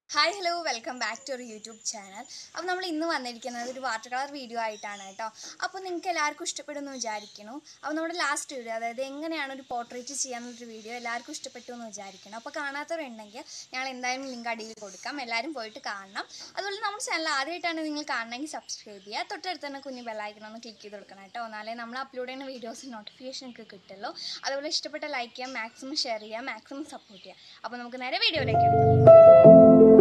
hi hello welcome back to our YouTube channel അപ്പോൾ നമ്മൾ ഇന്ന് വന്നിരിക്കുന്നത് ഒരു വാട്ടർ കളർ വീഡിയോ ആയിട്ടാണ് കേട്ടോ അപ്പോൾ നിങ്ങൾക്ക് എല്ലാവർക്കും ഇഷ്ടപ്പെടുമെന്ന് വിചാരിക്കുന്നു അപ്പോൾ നമ്മുടെ ലാസ്റ്റ് വീഡിയോ അതായത് എങ്ങനെയാണ് ഒരു പോർട്രേറ്റ് ചെയ്യാനുള്ളൊരു വീഡിയോ എല്ലാവർക്കും ഇഷ്ടപ്പെട്ടു എന്ന് വിചാരിക്കണം അപ്പോൾ കാണാത്തവരുണ്ടെങ്കിൽ ഞങ്ങൾ എന്തായാലും ലിങ്ക് അടിയിൽ കൊടുക്കാം എല്ലാവരും പോയിട്ട് കാണണം അതുപോലെ നമ്മുടെ ചാനൽ ആദ്യമായിട്ടാണ് നിങ്ങൾ കാണണമെങ്കിൽ സബ്സ്ക്രൈബ് ചെയ്യുക തൊട്ടടുത്ത് തന്നെ കുഞ്ഞു ബെല്ലൈക്കൺ ഒന്ന് ക്ലിക്ക് ചെയ്ത് കൊടുക്കണം കേട്ടോ എന്നാലേ നമ്മൾ അപ്ലോഡ് ചെയ്യുന്ന വീഡിയോസ് നോട്ടിഫിക്കേഷൻ ഒക്കെ കിട്ടുള്ളൂ അതുപോലെ ഇഷ്ടപ്പെട്ട ലൈക്ക് ചെയ്യുക മാക്സിമം ഷെയർ ചെയ്യുക മാക്സിമം സപ്പോർട്ട് ചെയ്യുക അപ്പോൾ നമുക്ക് നേരെ വീഡിയോയിലേക്ക് എടുക്കാം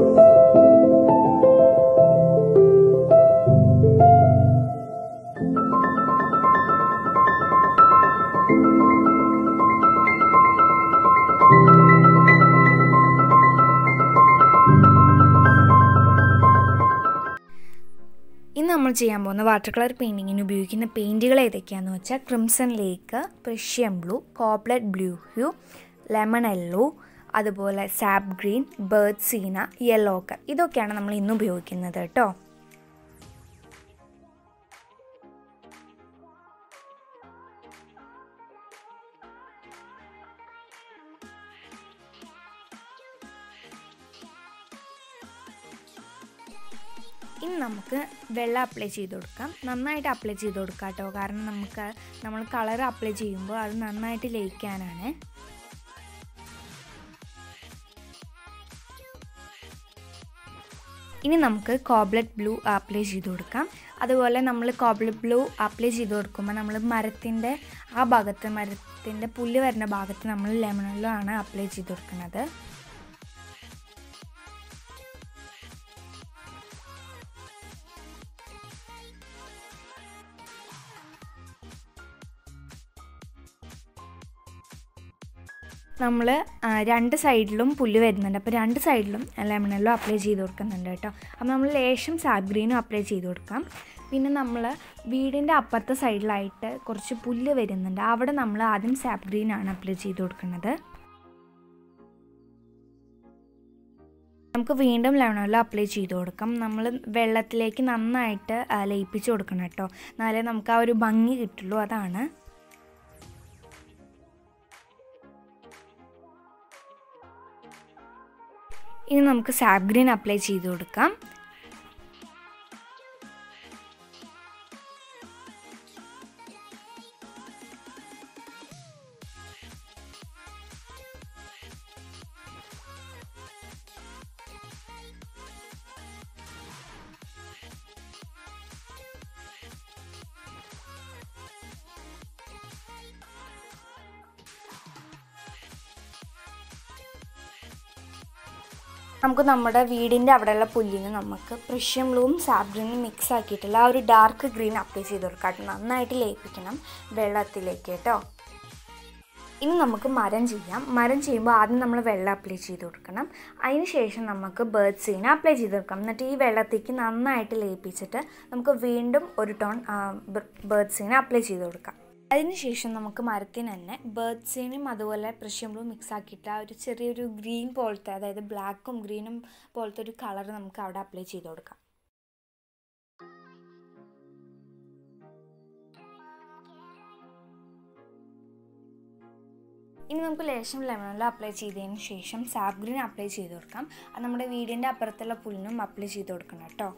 ഇന്ന് നമ്മൾ ചെയ്യാൻ പോകുന്ന വാട്ടർ കളർ പെയിൻറ്റിങ്ങിന് ഉപയോഗിക്കുന്ന പെയിൻറ്റുകൾ ഏതൊക്കെയാണെന്ന് വെച്ചാൽ crimson lake Prussian blue cobalt blue hue lemon yellow അതുപോലെ sap green burnt sienna yellow ഒക്കെ ഇതൊക്കെയാണ് നമ്മൾ ഇന്ന് ഉപയോഗിക്കുന്നത് കേട്ടോ ഇനി നമുക്ക് വെള്ളം അപ്ലൈ ചെയ്ത് കൊടുക്കാം നന്നായിട്ട് അപ്ലൈ ചെയ്ത് കൊടുക്കാം കേട്ടോ കാരണം നമുക്ക് നമ്മൾ കളർ അപ്ലൈ ചെയ്യുമ്പോൾ അത് നന്നായിട്ട് ലയിക്കാനാണ് ഇനി നമുക്ക് കോബ്ലറ്റ് ബ്ലൂ അപ്ലൈ ചെയ്ത് കൊടുക്കാം അതുപോലെ നമ്മൾ കോബ്ലറ്റ് ബ്ലൂ അപ്ലൈ ചെയ്ത് കൊടുക്കുമ്പോൾ നമ്മൾ മരത്തിൻ്റെ ആ ഭാഗത്ത് മരത്തിൻ്റെ പുല്ല് വരുന്ന ഭാഗത്ത് നമ്മൾ ലെമണല്ലോ ആണ് അപ്ലൈ ചെയ്ത് കൊടുക്കുന്നത് നമ്മൾ രണ്ട് സൈഡിലും പുല്ല് വരുന്നുണ്ട് അപ്പോൾ രണ്ട് സൈഡിലും ലെമണെല്ലോ അപ്ലൈ ചെയ്ത് കൊടുക്കുന്നുണ്ട് കേട്ടോ അപ്പോൾ നമ്മൾ ലേശം സാബ് ഗ്രീനും അപ്ലൈ ചെയ്ത് കൊടുക്കാം പിന്നെ നമ്മൾ വീടിൻ്റെ അപ്പുറത്തെ സൈഡിലായിട്ട് കുറച്ച് പുല്ല് വരുന്നുണ്ട് അവിടെ നമ്മൾ ആദ്യം സാബ് ഗ്രീനാണ് അപ്ലൈ ചെയ്ത് കൊടുക്കുന്നത് നമുക്ക് വീണ്ടും ലെമണെല്ലോ അപ്ലൈ ചെയ്ത് കൊടുക്കാം നമ്മൾ വെള്ളത്തിലേക്ക് നന്നായിട്ട് ലയിപ്പിച്ച് കൊടുക്കണം കേട്ടോ എന്നാലേ നമുക്ക് ആ ഒരു ഭംഗി കിട്ടുള്ളൂ അതാണ് ഇനി നമുക്ക് സാബ് ഗ്രീൻ അപ്ലൈ ചെയ്ത് കൊടുക്കാം നമുക്ക് നമ്മുടെ വീടിൻ്റെ അവിടെയുള്ള പുല്ലിന് നമുക്ക് പ്രഷ്യം ബ്ലൂവും സാബ്രീനും മിക്സ് ആക്കിയിട്ടുള്ള ആ ഒരു ഡാർക്ക് ഗ്രീൻ അപ്ലൈ ചെയ്ത് കൊടുക്കാം നന്നായിട്ട് ലയിപ്പിക്കണം വെള്ളത്തിലേക്ക് കേട്ടോ ഇനി നമുക്ക് മരം ചെയ്യാം മരം ചെയ്യുമ്പോൾ ആദ്യം നമ്മൾ വെള്ളം അപ്ലൈ ചെയ്ത് കൊടുക്കണം അതിന് ശേഷം നമുക്ക് ബേർഡ്സിനെ അപ്ലൈ ചെയ്ത് കൊടുക്കാം എന്നിട്ട് ഈ വെള്ളത്തേക്ക് നന്നായിട്ട് ലയിപ്പിച്ചിട്ട് നമുക്ക് വീണ്ടും ഒരു ടോൺ ബേർഡ്സിനെ അപ്ലൈ ചെയ്ത് കൊടുക്കാം അതിനുശേഷം നമുക്ക് മരത്തിന് തന്നെ ബേർഡ്സിനും അതുപോലെ പ്രഷ്യംബ്ലൂ മിക്സ് ആക്കിയിട്ട് ആ ഒരു ചെറിയൊരു ഗ്രീൻ പോലത്തെ അതായത് ബ്ലാക്കും ഗ്രീനും പോലത്തെ ഒരു കളർ നമുക്ക് അവിടെ അപ്ലൈ ചെയ്ത് കൊടുക്കാം ഇനി നമുക്ക് ലേശം ലെമണല്ലോ അപ്ലൈ ചെയ്തതിന് ശേഷം സാബ് ഗ്രീൻ അപ്ലൈ ചെയ്ത് കൊടുക്കാം അത് നമ്മുടെ വീടിൻ്റെ അപ്പുറത്തുള്ള പുല്ലിനും അപ്ലൈ ചെയ്ത് കൊടുക്കണം കേട്ടോ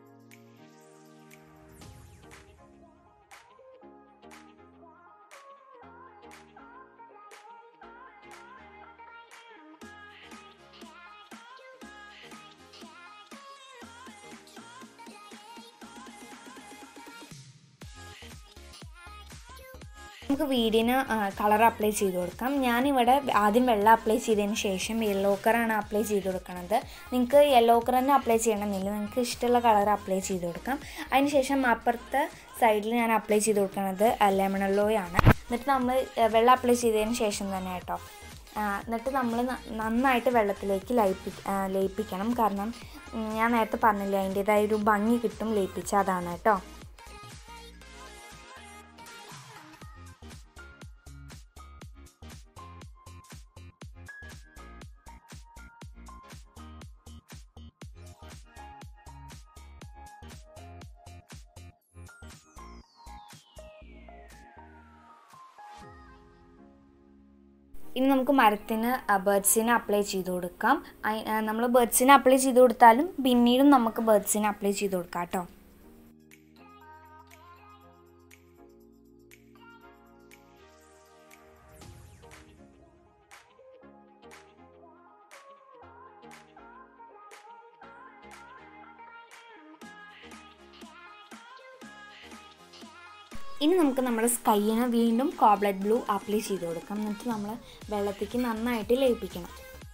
നമുക്ക് വീടിന് കളർ അപ്ലൈ ചെയ്ത് കൊടുക്കാം ഞാനിവിടെ ആദ്യം വെള്ളം അപ്ലൈ ചെയ്തതിന് ശേഷം യെല്ലോ കളറാണ് അപ്ലൈ ചെയ്ത് കൊടുക്കുന്നത് നിങ്ങൾക്ക് യെല്ലോ കളർ തന്നെ അപ്ലൈ ചെയ്യണമെന്നില്ല നിങ്ങൾക്ക് ഇഷ്ടമുള്ള കളർ അപ്ലൈ ചെയ്ത് കൊടുക്കാം അതിന് ശേഷം അപ്പുറത്തെ സൈഡിൽ ഞാൻ അപ്ലൈ ചെയ്ത് കൊടുക്കുന്നത് ലെമണല്ലോയാണ് എന്നിട്ട് നമ്മൾ വെള്ളം അപ്ലൈ ചെയ്തതിന് ശേഷം തന്നെ കേട്ടോ എന്നിട്ട് നമ്മൾ നന്നായിട്ട് വെള്ളത്തിലേക്ക് ലയിപ്പി ലയിപ്പിക്കണം കാരണം ഞാൻ നേരത്തെ പറഞ്ഞില്ല അതിൻ്റേതായ ഒരു ഭംഗി കിട്ടും ലയിപ്പിച്ച അതാണ് കേട്ടോ ഇനി നമുക്ക് മരത്തിന് ബേർഡ്സിനെ അപ്ലൈ ചെയ്ത് കൊടുക്കാം നമ്മൾ ബേർഡ്സിനെ അപ്ലൈ ചെയ്ത് കൊടുത്താലും പിന്നീടും നമുക്ക് ബേർഡ്സിനെ അപ്ലൈ ചെയ്ത് കൊടുക്കാം കേട്ടോ ഇനി നമുക്ക് നമ്മുടെ സ്കൈയിന് വീണ്ടും കോബ്ലറ്റ് ബ്ലൂ അപ്ലൈ ചെയ്ത് കൊടുക്കാം എന്നിട്ട് നമ്മൾ വെള്ളത്തേക്ക് നന്നായിട്ട് ലയിപ്പിക്കണം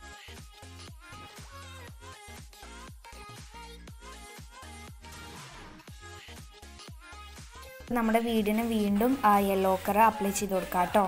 നമ്മുടെ വീടിന് വീണ്ടും യെല്ലോ കളർ അപ്ലൈ ചെയ്ത് കൊടുക്കാം കേട്ടോ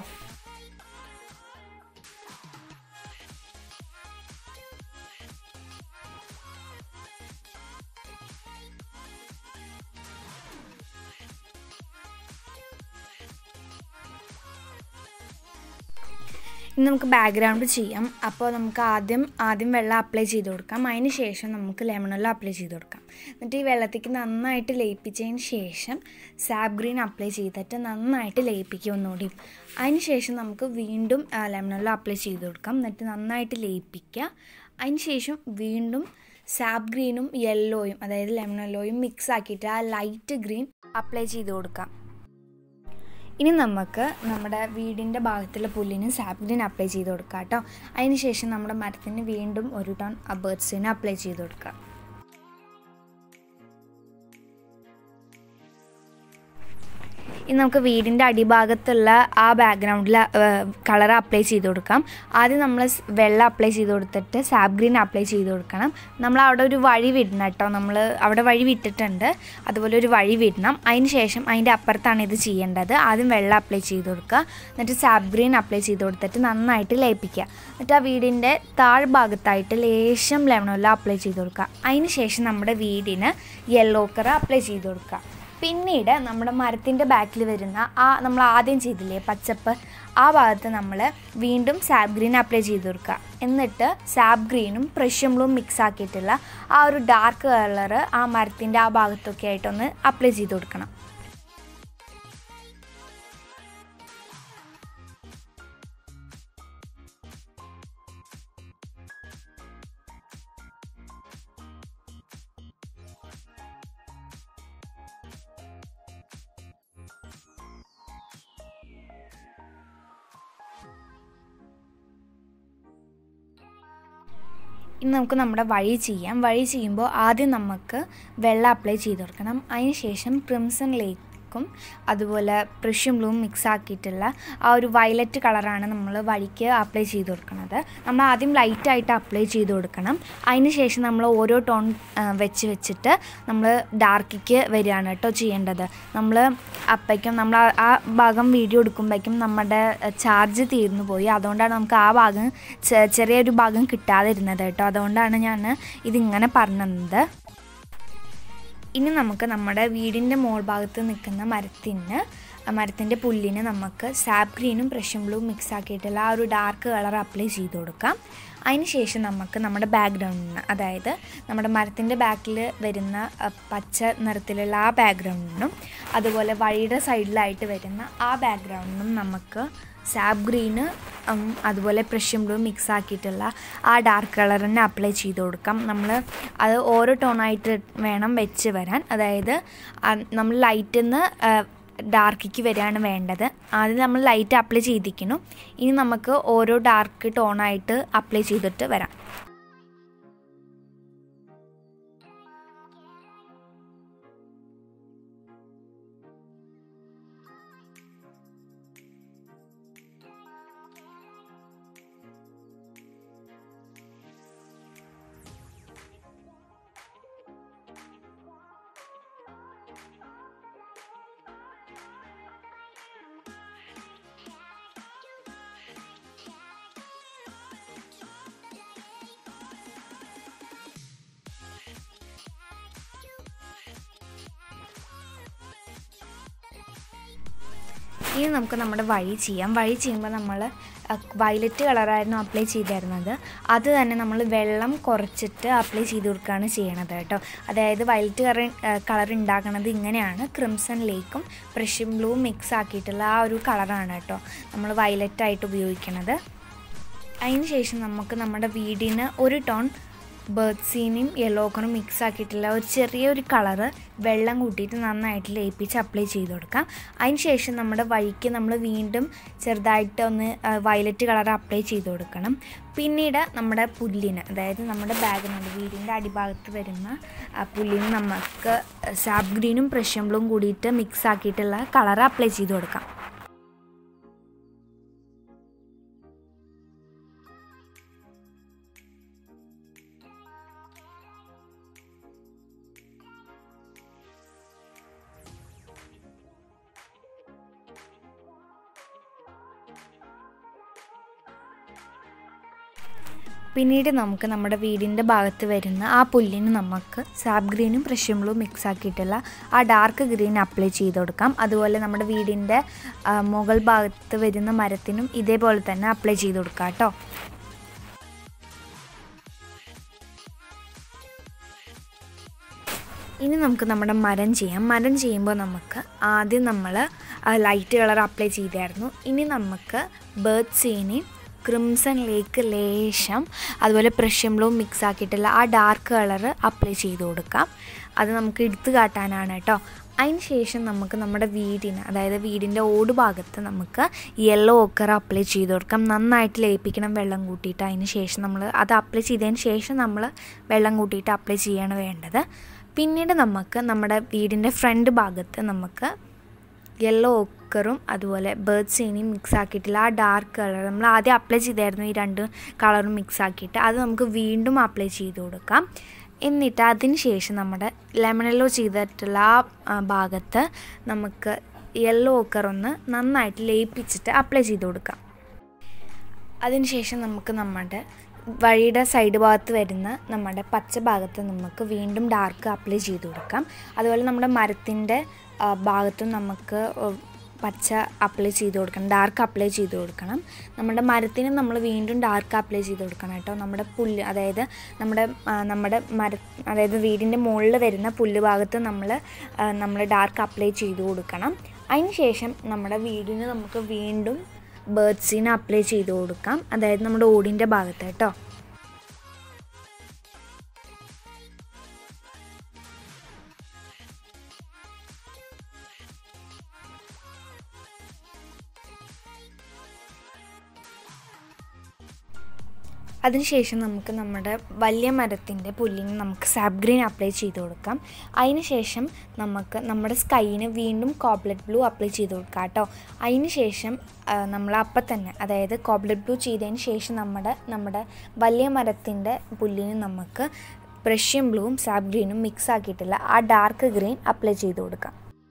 ഇനി നമുക്ക് ബാക്ക്ഗ്രൗണ്ട് ചെയ്യാം അപ്പോൾ നമുക്ക് ആദ്യം ആദ്യം വെള്ളം അപ്ലൈ ചെയ്ത് കൊടുക്കാം അതിന് ശേഷം നമുക്ക് ലെമൺ വെള്ളം അപ്ലൈ ചെയ്ത് കൊടുക്കാം എന്നിട്ട് ഈ വെള്ളത്തേക്ക് നന്നായിട്ട് ലയിപ്പിച്ചതിന് ശേഷം സാബ് ഗ്രീൻ അപ്ലൈ ചെയ്തിട്ട് നന്നായിട്ട് ലയിപ്പിക്കുക ഒന്നുകൂടി അതിന് ശേഷം നമുക്ക് വീണ്ടും ലെമൺ വെള്ളം അപ്ലൈ ചെയ്ത് കൊടുക്കാം എന്നിട്ട് നന്നായിട്ട് ലയിപ്പിക്കുക അതിന് ശേഷം വീണ്ടും സാബ് ഗ്രീനും യെല്ലോയും അതായത് ലെമൺ യെല്ലോയും മിക്സ് ആക്കിയിട്ട് ആ ലൈറ്റ് ഗ്രീൻ അപ്ലൈ ചെയ്ത് കൊടുക്കാം ഇനി നമുക്ക് നമ്മുടെ വീടിൻ്റെ ഭാഗത്തുള്ള പുല്ലിന് സാപ്ലിന് അപ്ലൈ ചെയ്ത് കൊടുക്കാം കേട്ടോ അതിന് ശേഷം നമ്മുടെ മരത്തിന് വീണ്ടും ഒരു ടൺ ബേർഡ്സിന് അപ്ലൈ ചെയ്ത് കൊടുക്കാം ഇനി നമുക്ക് വീടിൻ്റെ അടിഭാഗത്തുള്ള ആ ബാക്ക്ഗ്രൗണ്ടിൽ കളർ അപ്ലൈ ചെയ്ത് കൊടുക്കാം ആദ്യം നമ്മൾ വെള്ളം അപ്ലൈ ചെയ്ത് കൊടുത്തിട്ട് സാബ് ഗ്രീൻ അപ്ലൈ ചെയ്ത് കൊടുക്കണം നമ്മൾ അവിടെ ഒരു വഴി വിടണം കേട്ടോ നമ്മൾ അവിടെ വഴി വിട്ടിട്ടുണ്ട് അതുപോലെ ഒരു വഴി വിടണം അതിന് ശേഷം അതിൻ്റെ അപ്പുറത്താണ് ഇത് ചെയ്യേണ്ടത് ആദ്യം വെള്ളം അപ്ലൈ ചെയ്ത് കൊടുക്കുക എന്നിട്ട് സാബ് ഗ്രീൻ അപ്ലൈ ചെയ്ത് കൊടുത്തിട്ട് നന്നായിട്ട് ലയിപ്പിക്കുക എന്നിട്ട് ആ വീടിൻ്റെ താഴ്ഭാഗത്തായിട്ട് ലേശം ലെമണോല അപ്ലൈ ചെയ്ത് കൊടുക്കുക അതിന് ശേഷം നമ്മുടെ വീടിന് യെല്ലോ കളർ അപ്ലൈ ചെയ്ത് കൊടുക്കുക പിന്നീട് നമ്മുടെ മരത്തിൻ്റെ ബാക്കിൽ വരുന്ന ആ നമ്മൾ ആദ്യം ചെയ്തില്ലേ പച്ചപ്പ് ആ ഭാഗത്ത് നമ്മൾ വീണ്ടും സാബ് ഗ്രീൻ അപ്ലൈ ചെയ്ത് കൊടുക്കുക എന്നിട്ട് സാബ് ഗ്രീനും പ്രഷ്യം ബ്ലൂം മിക്സ് ആക്കിയിട്ടുള്ള ആ ഒരു ഡാർക്ക് കളറ് ആ മരത്തിൻ്റെ ആ ഭാഗത്തൊക്കെ ആയിട്ടൊന്ന് അപ്ലൈ ചെയ്ത് കൊടുക്കണം ഇനി നമുക്ക് നമ്മുടെ വഴി ചെയ്യാം വഴി ചെയ്യുമ്പോൾ ആദ്യം നമുക്ക് വെള്ളം അപ്ലൈ ചെയ്ത് കൊടുക്കണം അതിന് ശേഷം ക്രിംസൺ ലേക്കും അതുപോലെ പ്രഷ്യം ബ്ലൂം മിക്സ് ആക്കിയിട്ടുള്ള ആ ഒരു വയലറ്റ് കളറാണ് നമ്മൾ വഴിക്ക് അപ്ലൈ ചെയ്ത് കൊടുക്കുന്നത് നമ്മൾ ആദ്യം ലൈറ്റായിട്ട് അപ്ലൈ ചെയ്ത് കൊടുക്കണം അതിന് ശേഷം നമ്മൾ ഓരോ ടോൺ വെച്ച് വെച്ചിട്ട് നമ്മൾ ഡാർക്കിക്ക് വരികയാണ് കേട്ടോ ചെയ്യേണ്ടത് നമ്മൾ അപ്പോഴേക്കും നമ്മൾ ആ ഭാഗം വീഡിയോ എടുക്കുമ്പോഴേക്കും നമ്മുടെ ചാർജ് തീർന്നു പോയി അതുകൊണ്ടാണ് നമുക്ക് ആ ഭാഗം ചെറിയൊരു ഭാഗം കിട്ടാതിരുന്നത് കേട്ടോ അതുകൊണ്ടാണ് ഞാൻ ഇതിങ്ങനെ പറഞ്ഞത് ഇനി നമുക്ക് നമ്മുടെ വീടിൻ്റെ മോൾ ഭാഗത്ത് നിൽക്കുന്ന മരത്തിന് മരത്തിൻ്റെ പുല്ലിന് നമുക്ക് സാബ് ഗ്രീനും പ്രഷ്യം ബ്ലൂ മിക്സ് ആക്കിയിട്ടുള്ള ആ ഒരു ഡാർക്ക് കളർ അപ്ലൈ ചെയ്ത് കൊടുക്കാം അതിന് ശേഷം നമുക്ക് നമ്മുടെ ബാക്ക്ഗ്രൗണ്ടിന് അതായത് നമ്മുടെ മരത്തിൻ്റെ ബാക്കിൽ വരുന്ന പച്ച നിറത്തിലുള്ള ആ ബാക്ക്ഗ്രൗണ്ടിനും അതുപോലെ വഴിയുടെ സൈഡിലായിട്ട് വരുന്ന ആ ബാക്ക്ഗ്രൗണ്ടിനും നമുക്ക് സാബ് ഗ്രീന് അതുപോലെ പ്രഷ്യം ബ്ലൂ മിക്സ് ആക്കിയിട്ടുള്ള ആ ഡാർക്ക് കളർ തന്നെ അപ്ലൈ ചെയ്ത് കൊടുക്കാം നമ്മൾ അത് ഓരോ ടോണായിട്ട് വേണം വെച്ച് വരാൻ അതായത് നമ്മൾ ലൈറ്റിൽ നിന്ന് ഡാർക്കിക്ക് വരികയാണ് വേണ്ടത് ആദ്യം നമ്മൾ ലൈറ്റ് അപ്ലൈ ചെയ്തിരിക്കുന്നു ഇനി നമുക്ക് ഓരോ ഡാർക്ക് ടോണായിട്ട് അപ്ലൈ ചെയ്തിട്ട് വരാം ഇനി നമുക്ക് നമ്മുടെ വഴി ചെയ്യാം വഴി ചെയ്യുമ്പോൾ നമ്മൾ വയലറ്റ് കളറായിരുന്നു അപ്ലൈ ചെയ്തിരുന്നത് അത് തന്നെ നമ്മൾ വെള്ളം കുറച്ചിട്ട് അപ്ലൈ ചെയ്ത് കൊടുക്കുകയാണ് ചെയ്യണത് കേട്ടോ അതായത് വയലറ്റ് കളർ കളർ ഉണ്ടാക്കുന്നത് ഇങ്ങനെയാണ് ക്രിംസൺ ലേക്കും പ്രഷ്യം ബ്ലൂ മിക്സ് ആക്കിയിട്ടുള്ള ആ ഒരു കളറാണ് കേട്ടോ നമ്മൾ വയലറ്റ് ആയിട്ട് ഉപയോഗിക്കുന്നത് അതിന് ശേഷം നമുക്ക് നമ്മുടെ വീടിന് ഒരു ടോൺ ബേർഡ്സീനെയും യെല്ലോ ഓക്കറും മിക്സ് ആക്കിയിട്ടുള്ള ഒരു ചെറിയൊരു കളറ് വെള്ളം കൂട്ടിയിട്ട് നന്നായിട്ട് ലയിപ്പിച്ച് അപ്ലൈ ചെയ്ത് കൊടുക്കാം അതിന് ശേഷം നമ്മുടെ വഴിക്ക് നമ്മൾ വീണ്ടും ചെറുതായിട്ട് ഒന്ന് വയലറ്റ് കളർ അപ്ലൈ ചെയ്ത് കൊടുക്കണം പിന്നീട് നമ്മുടെ പുല്ലിന് അതായത് നമ്മുടെ ബാഗിനുണ്ട് വീടിൻ്റെ അടിഭാഗത്ത് വരുന്ന ആ പുല്ലിന് നമുക്ക് സാബ് ഗ്രീനും പ്രഷ്യമ്പിളും കൂടിയിട്ട് മിക്സ് ആക്കിയിട്ടുള്ള കളർ അപ്ലൈ ചെയ്ത് കൊടുക്കാം പിന്നീട് നമുക്ക് നമ്മുടെ വീടിൻ്റെ ഭാഗത്ത് വരുന്ന ആ പുല്ലിന് നമുക്ക് സാബ് ഗ്രീനും പ്രഷ്യമ്പിളും മിക്സ് ആക്കിയിട്ടുള്ള ആ ഡാർക്ക് ഗ്രീൻ അപ്ലൈ ചെയ്ത് കൊടുക്കാം അതുപോലെ നമ്മുടെ വീടിൻ്റെ ആ, മുകൾ ഭാഗത്ത് വരുന്ന മരത്തിനും ഇതേപോലെ തന്നെ അപ്ലൈ ചെയ്ത് കൊടുക്കാം കേട്ടോ ഇനി നമുക്ക് നമ്മുടെ മരം ചെയ്യാം മരം ചെയ്യുമ്പോൾ നമുക്ക് ആദ്യം നമ്മൾ ലൈറ്റ് കളർ അപ്ലൈ ചെയ്തായിരുന്നു ഇനി നമുക്ക് ബേർഡ് സീനി ക്രിംസൺ ലേക്ക് ലേശം അതുപോലെ പ്രഷ്യമ്പിളും മിക്സ് ആക്കിയിട്ടുള്ള ആ ഡാർക്ക് കളർ അപ്ലൈ ചെയ്ത് കൊടുക്കാം അത് നമുക്ക് എടുത്തു കാട്ടാനാണ് കേട്ടോ അതിന് ശേഷം നമുക്ക് നമ്മുടെ വീടിന് അതായത് വീടിൻ്റെ ഓട് ഭാഗത്ത് നമുക്ക് യെല്ലോ ഓക്കർ അപ്ലൈ ചെയ്ത് കൊടുക്കാം നന്നായിട്ട് ലയിപ്പിക്കണം വെള്ളം കൂട്ടിയിട്ട് അതിന് ശേഷം നമ്മൾ അത് അപ്ലൈ ചെയ്തതിന് ശേഷം നമ്മൾ വെള്ളം കൂട്ടിയിട്ട് അപ്ലൈ ചെയ്യാണ് വേണ്ടത് പിന്നീട് നമുക്ക് നമ്മുടെ വീടിൻ്റെ ഫ്രണ്ട് ഭാഗത്ത് നമുക്ക് യെല്ലോ ഓക്കറും അതുപോലെ ബേർഡ് സീനിയും മിക്സ് ആക്കിയിട്ടുള്ള ആ ഡാർക്ക് കളർ നമ്മൾ ആദ്യം അപ്ലൈ ചെയ്തായിരുന്നു ഈ രണ്ട് കളറും മിക്സ് ആക്കിയിട്ട് അത് നമുക്ക് വീണ്ടും അപ്ലൈ ചെയ്ത് കൊടുക്കാം എന്നിട്ട് അതിന് ശേഷം നമ്മുടെ ലെമണല്ലോ ചെയ്തിട്ടുള്ള ആ ആ, ഭാഗത്ത് നമുക്ക് യെല്ലോ ഓക്കർ ഒന്ന് നന്നായിട്ട് ലയിപ്പിച്ചിട്ട് അപ്ലൈ ചെയ്ത് കൊടുക്കാം അതിനുശേഷം നമുക്ക് നമ്മുടെ വഴിയുടെ സൈഡ് ഭാഗത്ത് വരുന്ന നമ്മുടെ പച്ച ഭാഗത്ത് നമുക്ക് വീണ്ടും ഡാർക്ക് അപ്ലൈ ചെയ്ത് കൊടുക്കാം അതുപോലെ നമ്മുടെ മരത്തിൻ്റെ ആ, ഭാഗത്തും നമുക്ക് ഉം, പച്ച അപ്ലൈ ചെയ്ത് കൊടുക്കണം ഡാർക്ക് അപ്ലൈ ചെയ്ത് കൊടുക്കണം നമ്മുടെ മരത്തിന് നമ്മൾ വീണ്ടും ഡാർക്ക് അപ്ലൈ ചെയ്ത് കൊടുക്കണം കേട്ടോ നമ്മുടെ പുല്ല് അതായത് നമ്മുടെ ആ, നമ്മുടെ മര അതായത് വീടിൻ്റെ മുകളിൽ വരുന്ന പുല്ല് ഭാഗത്ത് നമ്മൾ നമ്മൾ ഡാർക്ക് അപ്ലൈ ചെയ്ത് കൊടുക്കണം അതിന് ശേഷം നമ്മുടെ വീടിന് നമുക്ക് വീണ്ടും ബേർഡ്സിന് അപ്ലൈ ചെയ്ത് കൊടുക്കാം അതായത് നമ്മുടെ ഓടിൻ്റെ ഭാഗത്ത് കേട്ടോ അതിനുശേഷം നമുക്ക് നമ്മുടെ വലിയ മരത്തിൻ്റെ പുല്ലിന് നമുക്ക് സാബ് ഗ്രീൻ അപ്ലൈ ചെയ്ത് കൊടുക്കാം അതിനുശേഷം നമുക്ക് നമ്മുടെ സ്കൈന് വീണ്ടും കോബ്ലറ്റ് ബ്ലൂ അപ്ലൈ ചെയ്ത് കൊടുക്കാം കേട്ടോ അതിനുശേഷം നമ്മൾ അപ്പം തന്നെ അതായത് കോബ്ലറ്റ് ബ്ലൂ ചെയ്തതിന് ശേഷം നമ്മുടെ നമ്മുടെ വലിയ മരത്തിൻ്റെ പുല്ലിന് നമുക്ക് പ്രഷ്യൻ ബ്ലൂവും സാബ് ഗ്രീനും മിക്സ് ആക്കിയിട്ടുള്ള ആ ഡാർക്ക് ഗ്രീൻ അപ്ലൈ ചെയ്ത് കൊടുക്കാം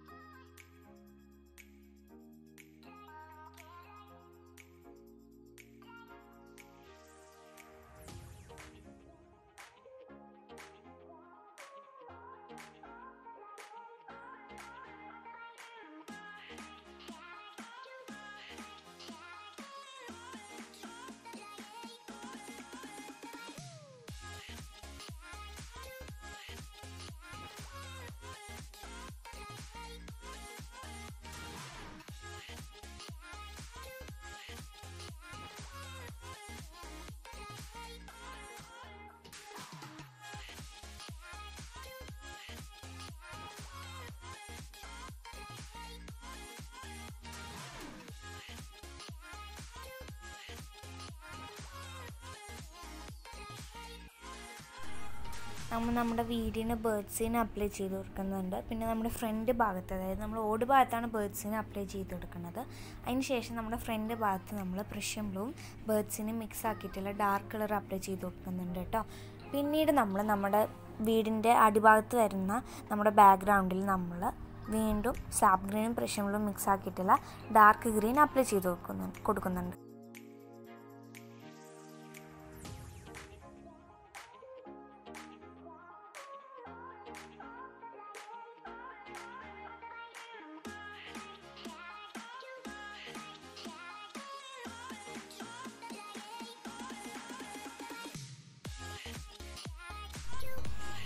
നമ്മൾ നമ്മുടെ വീടിന് ബേർഡ്സിന് അപ്ലൈ ചെയ്ത് കൊടുക്കുന്നുണ്ട് പിന്നെ നമ്മുടെ ഫ്രണ്ട് ഭാഗത്ത് അതായത് നമ്മൾ ഓട് ഭാഗത്താണ് ബേർഡ്സിന് അപ്ലൈ ചെയ്ത് കൊടുക്കുന്നത് അതിന് ശേഷം നമ്മുടെ ഫ്രണ്ട് ഭാഗത്ത് നമ്മൾ പ്രഷ്യൻ ബ്ലൂവും ബേർഡ്സിന് മിക്സ് ആക്കിയിട്ടുള്ള ഡാർക്ക് കളർ അപ്ലൈ ചെയ്ത് കൊടുക്കുന്നുണ്ട് കേട്ടോ പിന്നീട് നമ്മൾ നമ്മുടെ വീടിൻ്റെ അടിഭാഗത്ത് വരുന്ന നമ്മുടെ ബാക്ക്ഗ്രൗണ്ടിൽ നമ്മൾ വീണ്ടും സാപ്പ് ഗ്രീനും പ്രഷ്യൻ ബ്ലൂവും മിക്സ് ആക്കിയിട്ടുള്ള ഡാർക്ക് ഗ്രീൻ അപ്ലൈ ചെയ്ത് കൊടുക്കുന്നുണ്ട് കൊടുക്കുന്നുണ്ട്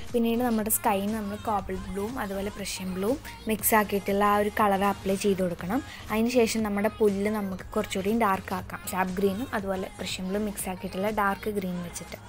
പിന്നീട് നമ്മുടെ സ്കൈന് നമ്മൾ കോപ്പിൾ ബ്ലൂവും അതുപോലെ പ്രഷ്യൻ ബ്ലൂവും മിക്സ് ആക്കിയിട്ടുള്ള ആ ഒരു കളർ അപ്ലൈ ചെയ്ത് കൊടുക്കണം അതിന് ശേഷം നമ്മുടെ പുല്ല് നമുക്ക് കുറച്ചുകൂടി ഡാർക്ക് ആക്കാം സാബ് ഗ്രീനും അതുപോലെ പ്രഷ്യൻ ബ്ലൂ മിക്സ് ആക്കിയിട്ടുള്ള ഡാർക്ക് ഗ്രീൻ വെച്ചിട്ട്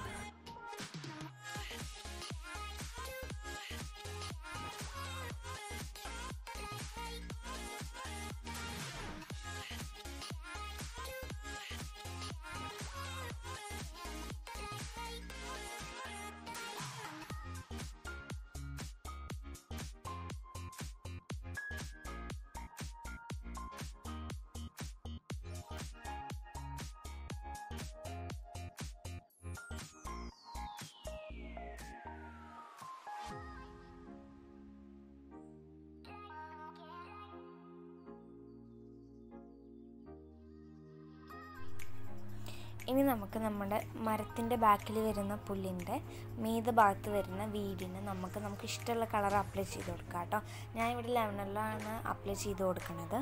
ഇനി നമുക്ക് നമ്മുടെ മരത്തിൻ്റെ ബാക്കിൽ വരുന്ന പുല്ലിൻ്റെ മീത ഭാഗത്ത് വരുന്ന വീടിന് നമുക്ക് നമുക്ക് ഇഷ്ടമുള്ള കളർ അപ്ലൈ ചെയ്ത് കൊടുക്കാം കേട്ടോ ഞാൻ ഇവിടെ ലെവനിലാണ് അപ്ലൈ ചെയ്ത് കൊടുക്കുന്നത്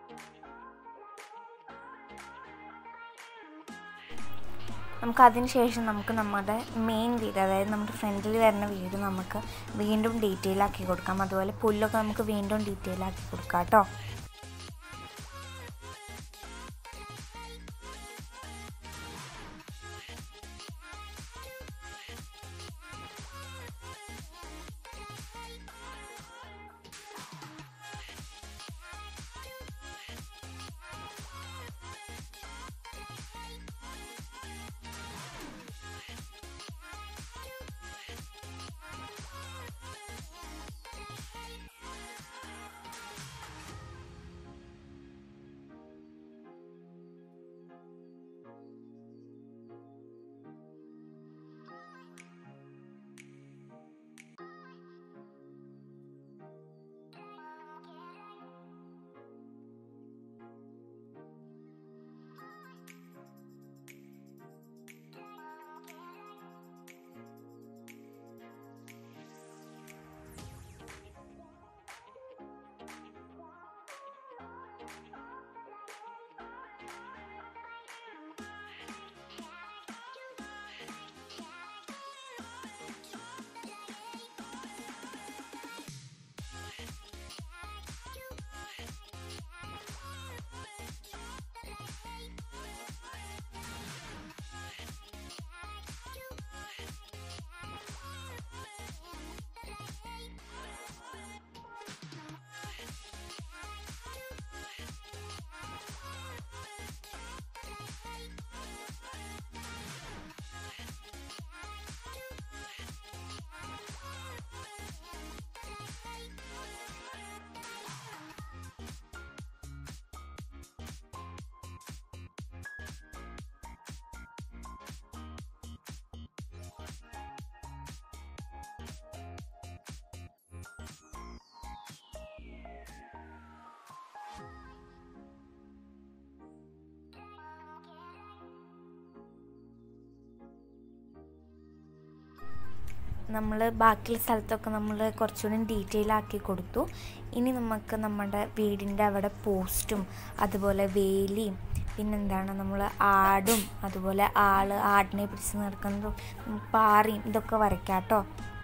നമുക്ക് അതിന് ശേഷം നമുക്ക് നമ്മുടെ മെയിൻ വീട് അതായത് നമ്മുടെ ഫ്രണ്ടിൽ വരുന്ന വീട് നമുക്ക് വീണ്ടും ഡീറ്റെയിൽ ആക്കി കൊടുക്കാം അതുപോലെ പുല്ലൊക്കെ നമുക്ക് വീണ്ടും ഡീറ്റെയിൽ ആക്കി കൊടുക്കാം കേട്ടോ നമ്മൾ ബാക്കിയുള്ള സ്ഥലത്തൊക്കെ നമ്മൾ കുറച്ചുകൂടി ഡീറ്റെയിൽ ആക്കി കൊടുത്തു ഇനി നമുക്ക് നമ്മുടെ വീടിൻ്റെ അവിടെ പോസ്റ്റും അതുപോലെ വേലിയും പിന്നെന്താണ് നമ്മൾ ആടും അതുപോലെ ആള് ആടിനെ പിടിച്ച് നടക്കുന്നതും പാറയും ഇതൊക്കെ വരയ്ക്കാം കേട്ടോ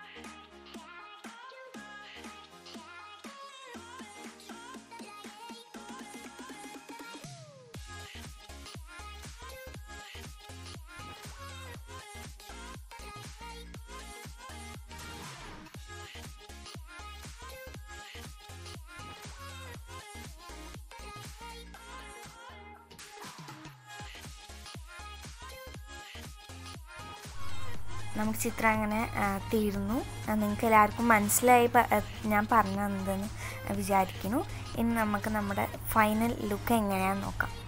നമുക്ക് ചിത്രം അങ്ങനെ ആ, തീർന്നു നിങ്ങൾക്ക് എല്ലാവർക്കും മനസ്സിലായി പ- ആ, ഞാൻ പറഞ്ഞു തന്നതെന്ന് വിചാരിക്കുന്നു ഇനി നമുക്ക് നമ്മുടെ ഫൈനൽ ലുക്ക് എങ്ങനെയാണെന്ന് നോക്കാം